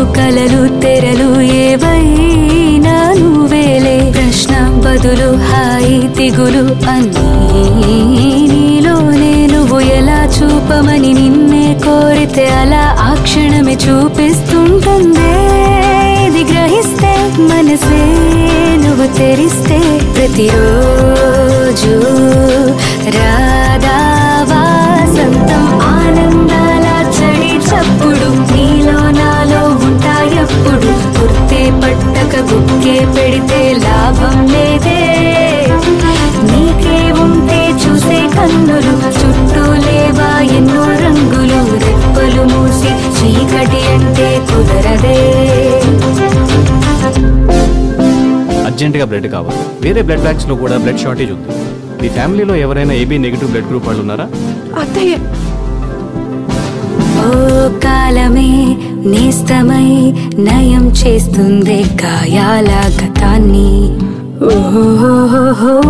కలలు తెరలు ఏవైనా నువ్వేలే ప్రశ్న బదులు హాయి దిగులు అన్నీ నీలోనే నువ్వు ఎలా చూపమని నిన్నే కోరితే అలా ఆ క్షణమే చూపిస్తుంటుందే ఇది గ్రహిస్తే మనసే నువ్వు తెరిస్తే ప్రతిరోజు రాధా వాసంతం ఆనందాల చడి చప్పుడు నీలో నాలో ఉంటాయప్పుడు గుర్తే పట్టక బుక్కే పెడితే లాభం లేదే నీకే ఉంటే చూసే కన్నులు చుట్టూ లేవా ఎన్నో రంగులు రెప్పలు మూసి చీకటి అంటే కుదరదే అర్జెంటుగా బ్లడ్ కావాలి వేరే బ్లడ్ బ్యాంక్స్లో కూడా బ్లడ్ షార్టేజ్ ఉంది మీ ఫ్యామిలీలో ఎవరైనా ఏబీ నెగిటివ్ బ్లడ్ గ్రూప్ వాళ్ళు ఉన్నారా అత్తయ్య ఓ కాలమే నేస్తమై నయం చేస్తుంది గాయాల గతాన్ని ఓహోహోహో.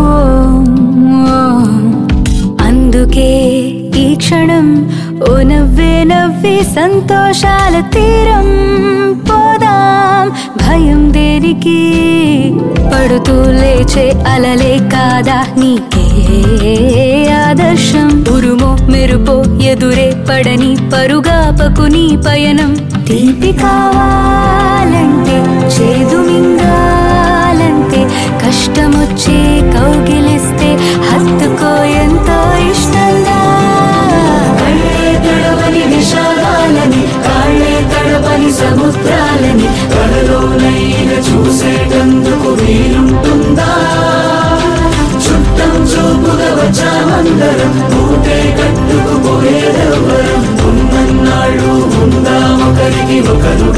అందుకే ఈ క్షణం ఓ నవ్వే నవ్వి సంతోషాల తీరం పోదాం భయం దేనికి పడుతూ లేచే అలలే కాదా నీకే ఆదర్శం ఉరుమో మెరుపో ఎదురే పడని పరుగాపకు నీ పయనం తీపి కావాలంటే చేదు మింగాలంటే కష్టమొచ్చే కౌగిలిస్తే హత్తుకో ఎంతో ఇష్టంగా కళ్ళే తడవని విషాదాలని కాళ్ళే తడవని సముద్రాలని కలలోనైన చూసేటందుకు వీలుంటుందా చుట్టం చూపుగా వచ్చామందరం ఊటే కట్టుకుపోయేదెవ్వరం ఉన్నన్నాళ్ళు ఉందా ఒకరికి ఒకరు